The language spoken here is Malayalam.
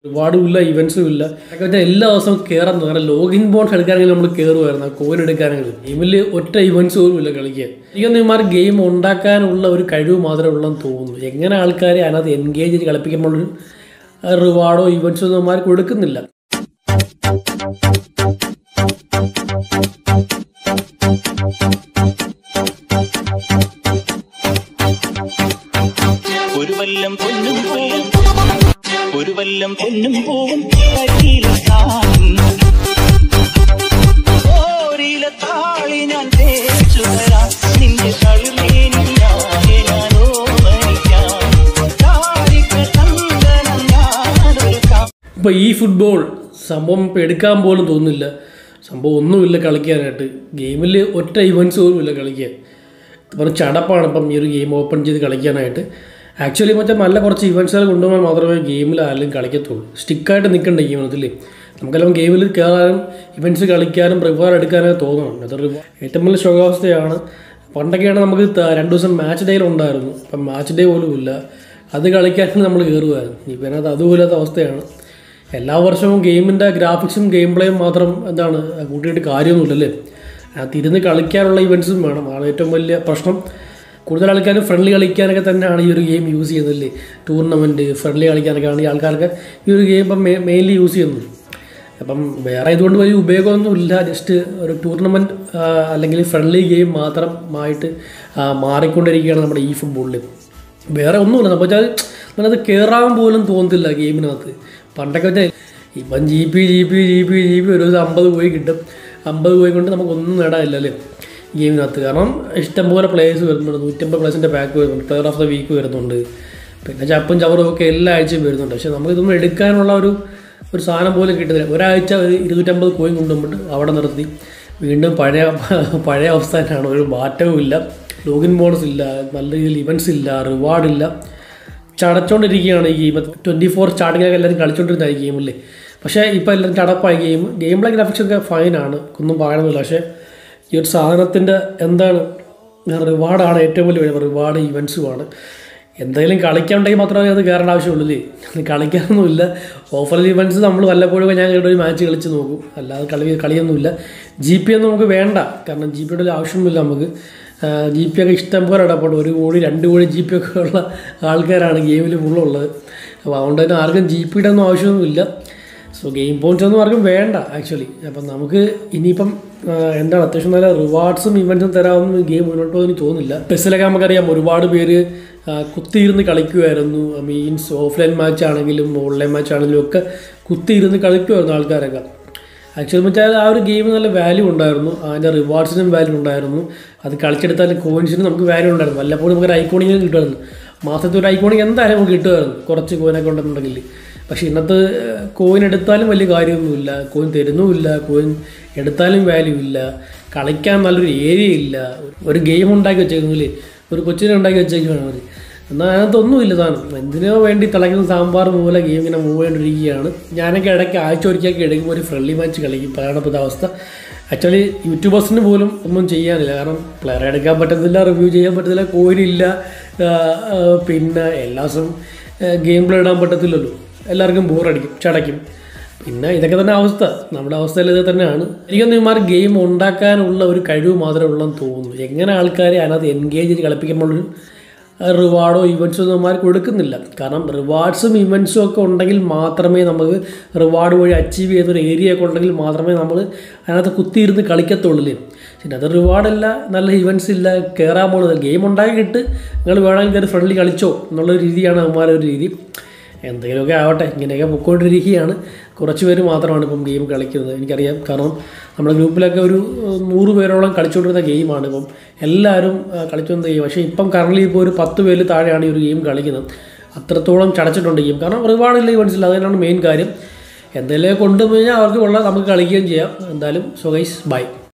ഒരുപാടും ഇല്ല ഇവൻസും ഇല്ല അതൊക്കെ വെച്ചാൽ എല്ലാ ദിവസവും കയറാൻ കാരണം ലോഗിൻ ബോൺസ് എടുക്കാനെങ്കിൽ നമ്മൾ കയറുമായിരുന്നു കോയിൻ എടുക്കാനെങ്കിലും ഗെയിമിൽ ഒറ്റ ഇവൻസ് പോലും ഇല്ല കളിക്കാൻ എനിക്കൊന്നും ഇമാർ ഗെയിം ഉണ്ടാക്കാനുള്ള ഒരു കഴിവ് മാത്രമേ ഉള്ളെന്ന് തോന്നുന്നു എങ്ങനെ ആൾക്കാരെ അതിനകത്ത് എൻഗേജ് ചെയ്ത് കളിപ്പിക്കുമ്പോൾ ഒരു റിവാർഡോ ഇവൻസോ ഒന്നും ഇമാർ കൊടുക്കുന്നില്ല ഒരു വല്ലം പൊന്നും പൂവും ഒരു വല്ലം പൊന്നും പൂവും കരിയിലെത്താൻ ഓരിയിലെ താളി ഞാൻ തേച്ചു തരാം നിന്റെ കളിമേനി ഞാനെ ഞാനോ മരിക്കാം താരിക്ക ചന്ദനം ഞാനൊരുക്കാം ഇപ്പോൾ ഈ ഫുട്ബോൾ സംഭവം ഇപ്പോൾ എടുക്കാൻ പോലും തോന്നുന്നില്ല സംഭവം ഒന്നുമില്ല കളിക്കാനായിട്ട് ഗെയിമിൽ ഒറ്റ ഇവൻസ് പോലും ഇല്ല കളിക്കാൻ പറഞ്ഞ ചടപ്പാണ് ഇപ്പം ഈ ഒരു ഗെയിം ഓപ്പൺ ചെയ്ത് കളിക്കാനായിട്ട് ആക്ച്വലി മറ്റേ നല്ല കുറച്ച് ഇവൻസുകൾ കൊണ്ടുപോകാൻ മാത്രമേ ഗെയിമിൽ ആരെങ്കിലും കളിക്കത്തുള്ളൂ സ്റ്റിക്കായിട്ട് നിൽക്കണ്ട ഗെയിമിനത്തിൽ നമുക്കെല്ലാം ഗെയിമിൽ കയറാനും ഇവൻസ് കളിക്കാനും റിവാർഡ് എടുക്കാനൊക്കെ തോന്നണം അത് റിവാർഡ് ഏറ്റവും വലിയ ശോകാവസ്ഥയാണ് പണ്ടൊക്കെയാണ് നമുക്ക് ത- രണ്ട് ദിവസം മാച്ച് ഡേയിൽ ഉണ്ടായിരുന്നു ഇപ്പം മാച്ച് ഡേ പോലും ഇല്ല അത് കളിക്കാനും നമ്മൾ കയറുമായിരുന്നു ഇപ്പം അതിനകത്ത് അതുപോലത്തെ അവസ്ഥയാണ് എല്ലാ വർഷവും ഗെയിമിൻ്റെ ഗ്രാഫിക്സും ഗെയിം പ്ലേയും മാത്രം എന്താണ് കൂട്ടിയിട്ട് കാര്യമൊന്നുമില്ലല്ലേ അതിനകത്ത് ഇരുന്ന് കളിക്കാനുള്ള ഇവൻസും വേണം അതാണ് ഏറ്റവും വലിയ പ്രശ്നം കൂടുതൽ ആൾക്കാർ ഫ്രണ്ട്ലി കളിക്കാനൊക്കെ തന്നെയാണ് ഈ ഒരു ഗെയിം യൂസ് ചെയ്യുന്നതല്ലേ ടൂർണമെൻറ്റ് ഫ്രണ്ട്ലി കളിക്കാനൊക്കെയാണ് ഈ ആൾക്കാർക്ക് ഈ ഒരു ഗെയിം ഇപ്പം മെയിൻലി യൂസ് ചെയ്യുന്നത് അപ്പം വേറെ ഇതുകൊണ്ട് വലിയ ഉപയോഗമൊന്നുമില്ല ജസ്റ്റ് ഒരു ടൂർണമെൻറ്റ് അല്ലെങ്കിൽ ഫ്രണ്ട്ലി ഗെയിം മാത്രമായിട്ട് ആ, മാറിക്കൊണ്ടിരിക്കുകയാണ് നമ്മുടെ ഈ ഫുട്ബോളിൽ വേറെ ഒന്നുമില്ല നമ്മൾ വെച്ചാൽ നമ്മളത് കയറാൻ പോലും തോന്നത്തില്ല ഗെയിമിനകത്ത് പണ്ടൊക്കെ വെച്ചാൽ ഇപ്പം G P G P G P G P ഒരു ദിവസം അമ്പത് പോയി കിട്ടും അമ്പത് പോയി കൊണ്ട് നമുക്കൊന്നും നേടാനില്ല അല്ലേ ഗെയിമിനകത്ത് കാരണം ഇഷ്ടംപോലെ പ്ലേയേഴ്സ് വരുന്നുണ്ട് നൂറ്റമ്പത് പ്ലേസിൻ്റെ പാക്ക് വരുന്നുണ്ട് പ്ലെയർ ഓഫ് ദ വീക്ക് വരുന്നുണ്ട് പിന്നെ ചപ്പും ചവറും ഒക്കെ എല്ലാ ആഴ്ചയും വരുന്നുണ്ട് പക്ഷേ നമുക്കിതൊന്നും എടുക്കാനുള്ള ഒരു ഒരു സാധനം പോലും കിട്ടുന്നില്ല ഒരാഴ്ച ഒരു ഇരുന്നൂറ്റമ്പത് കോയിൻ കൊണ്ടുപോയിട്ട് അവിടെ നിർത്തി വീണ്ടും പഴയ പഴയ അവസ്ഥ തന്നെയാണ് ഒരു മാറ്റവും ഇല്ല ലോഗിൻ ബോണസ് ഇല്ല നല്ല രീതിയിൽ ഇവൻസ് ഇല്ല റിവാർഡ് ഇല്ല ചടച്ചോണ്ടിരിക്കുകയാണ് ഈ ഗെയിം ട്വൻറ്റി ഫോർ സ്റ്റാർട്ടിങ്ങിലൊക്കെ എല്ലാവരും കളിച്ചോണ്ടിരുന്ന ഈ ഗെയിമില്ലേ പക്ഷേ ഇപ്പോൾ എല്ലാവരും ചടപ്പായി ഗെയിം ഗെയിം പ്ലേ ഗ്രാഫിക്സ് ഒക്കെ ഫൈനാണ് ഒന്നും പറയണമെന്നില്ല പക്ഷേ ഈ ഒരു സാധനത്തിൻ്റെ എന്താണ് റിവാർഡാണ് ഏറ്റവും വലിയ റിവാർഡ് ഇവൻസുമാണ് എന്തെങ്കിലും കളിക്കാനുണ്ടെങ്കിൽ മാത്രമേ അത് കയറേണ്ട ആവശ്യമുള്ളൂ അത് കളിക്കാനൊന്നുമില്ല ഓഫർ ഇവൻറ്റ്സ് നമ്മൾ വല്ലപ്പോഴും ഞാൻ ഇവിടെ ഒരു മാച്ച് കളിച്ച് നോക്കും അല്ലാതെ കളി കളിയൊന്നുമില്ല ജി പി ഒന്നും നമുക്ക് വേണ്ട കാരണം ജി പിയുടെ ആവശ്യമൊന്നുമില്ല നമുക്ക് ജി പി ഒക്കെ ഇഷ്ടം പോലെ ഇടപെടും ഒരു കോടി രണ്ട് കോടി ജി പി ഒക്കെ ഉള്ള ആൾക്കാരാണ് ഗെയിമിൽ ഫുള്ളുള്ളത് അപ്പോൾ അതുകൊണ്ട് തന്നെ ആർക്കും ജി പിയുടെ ഒന്നും ആവശ്യമൊന്നുമില്ല സോ ഗെയിം പോയിന്റ്സ് ഒന്നും ആർക്കും വേണ്ട ആക്ച്വലി അപ്പം നമുക്ക് ഇനിയിപ്പം ആ, എന്താണ് അത്യാവശ്യം നല്ല റിവാർഡ്സും ഇവൻസും തരാമെന്ന് ഗെയിം മുന്നോട്ട് പോകുമെന്ന് എനിക്ക് തോന്നുന്നില്ല പെസ്സിലൊക്കെ നമുക്കറിയാം ഒരുപാട് പേര് ആ, കുത്തിയിരുന്ന് കളിക്കുമായിരുന്നു മീൻസ് ഓഫ്ലൈൻ മാച്ച് ആണെങ്കിലും ഓൺലൈൻ മാച്ച് ആണെങ്കിലും ഒക്കെ കുത്തിയിരുന്ന് കളിക്കുമായിരുന്നു ആൾക്കാരൊക്കെ ആക്ച്വലി വെച്ചാൽ ആ ഒരു ഗെയിം നല്ല വാല്യൂ ഉണ്ടായിരുന്നു അതിൻ്റെ റിവാർഡ്സിനും വാല്യൂ ഉണ്ടായിരുന്നു അത് കളിച്ചെടുത്താൽ കോയിൻസിനും നമുക്ക് വാല്യൂ ഉണ്ടായിരുന്നു വല്ലപ്പോഴും നമുക്ക് ഒരു ഐക്കോണിങ് കിട്ടുമായിരുന്നു മാസത്തിൽ ഒരു ഐക്കോണിങ് എന്തായാലും നമുക്ക് കിട്ടുമായിരുന്നു കുറച്ച് കോയിനൊക്കെ ഉണ്ടെന്നുണ്ടെങ്കിൽ പക്ഷേ ഇന്നത്തെ കോയിൻ എടുത്താലും വലിയ കാര്യമൊന്നുമില്ല കോയിൻ തരുന്നുമില്ല കോയിൻ എടുത്താലും വാല്യൂ ഇല്ല കളിക്കാൻ നല്ലൊരു ഏരിയ ഇല്ല ഒരു ഗെയിം ഉണ്ടാക്കി വെച്ചേക്കുന്നില്ലേ ഒരു കൊച്ചിനെ ഉണ്ടാക്കി വെച്ചേക്കുകയാണ് അവർ എന്നാൽ അതിനകത്തൊന്നുമില്ല സാധനം എന്തിനോ വേണ്ടി തിളയ്ക്കുന്ന സാമ്പാർ പോലെ ഗെയിം ഇങ്ങനെ മൂവ് ചെയ്തുകൊണ്ടിരിക്കുകയാണ് ഞാനൊക്കെ ഇടയ്ക്ക് ആഴ്ച ഒരിക്കലൊക്കെ എടുക്കുമ്പോൾ ഒരു ഫ്രണ്ട്ലി മാച്ച് കളിക്കും പറയണ ഇപ്പോഴത്തെ അവസ്ഥ ആക്ച്വലി യൂട്യൂബേഴ്സിന് പോലും ഒന്നും ചെയ്യാനില്ല കാരണം പ്ലെയർ എടുക്കാൻ പറ്റത്തില്ല റിവ്യൂ ചെയ്യാൻ പറ്റത്തില്ല കോയിനില്ല പിന്നെ എല്ലാ ദിവസവും ഗെയിം പ്ലേ ഇടാൻ പറ്റത്തില്ലല്ലോ എല്ലാവർക്കും ബോറടിക്കും ചടയ്ക്കും പിന്നെ ഇതൊക്കെ തന്നെ അവസ്ഥ നമ്മുടെ അവസ്ഥയിൽ ഇത് തന്നെയാണ് എനിക്കൊന്നും ഇമാർ ഗെയിം ഉണ്ടാക്കാനുള്ള ഒരു കഴിവ് മാത്രമേ ഉള്ളെന്ന് തോന്നുന്നു എങ്ങനെ ആൾക്കാരെ അതിനകത്ത് എൻഗേജ് ചെയ്ത് കളിപ്പിക്കുമ്പോൾ ഒരു റിവാർഡോ ഇവൻസോ ഒന്നും ഇമാർ കൊടുക്കുന്നില്ല കാരണം റിവാർഡ്സും ഇവൻസും ഒക്കെ ഉണ്ടെങ്കിൽ മാത്രമേ നമുക്ക് റിവാർഡ് വഴി അച്ചീവ് ചെയ്ത ഒരു ഏരിയ ഒക്കെ ഉണ്ടെങ്കിൽ മാത്രമേ നമ്മൾ അതിനകത്ത് കുത്തിയിരുന്ന് കളിക്കത്തുള്ളൂ പിന്നെ അത് റിവാർഡല്ല നല്ല ഇവൻസ് ഇല്ല കയറാൻ പോകുന്നത് ഗെയിം ഉണ്ടാക്കിയിട്ട് നിങ്ങൾ വേണമെങ്കിൽ കയറി ഫ്രണ്ട്ലി കളിച്ചോ എന്നുള്ള രീതിയാണ് അവന്മാരുടെ ഒരു രീതി എന്തെങ്കിലുമൊക്കെ ആവട്ടെ ഇങ്ങനെയൊക്കെ പൊയ്ക്കൊണ്ടിരിക്കുകയാണ് കുറച്ച് പേര് മാത്രമാണ് ഇപ്പം ഗെയിം കളിക്കുന്നത് എനിക്കറിയാം കാരണം നമ്മുടെ ഗ്രൂപ്പിലൊക്കെ ഒരു ഏഹ്, നൂറ് പേരോളം കളിച്ചുകൊണ്ടിരുന്ന ഗെയിമാണ് ഇപ്പം എല്ലാവരും ഏഹ്, കളിച്ചുകൊണ്ടിരുന്ന ഗെയിം പക്ഷേ ഇപ്പം കറണ്ട്ലി ഇപ്പോൾ ഒരു പത്ത് പേര് താഴെയാണ് ഈ ഒരു ഗെയിം കളിക്കുന്നത് അത്രത്തോളം ചടച്ചിട്ടുണ്ട് ഗെയിം കാരണം റിവാർഡില്ല ഇവൻസില്ല അതിനാണ് മെയിൻ കാര്യം എന്തെങ്കിലും കൊണ്ടുപോയി കഴിഞ്ഞാൽ അവർക്ക് ഉള്ള നമുക്ക് കളിക്കുകയും ചെയ്യാം എന്തായാലും സോ ഗൈസ് ബൈ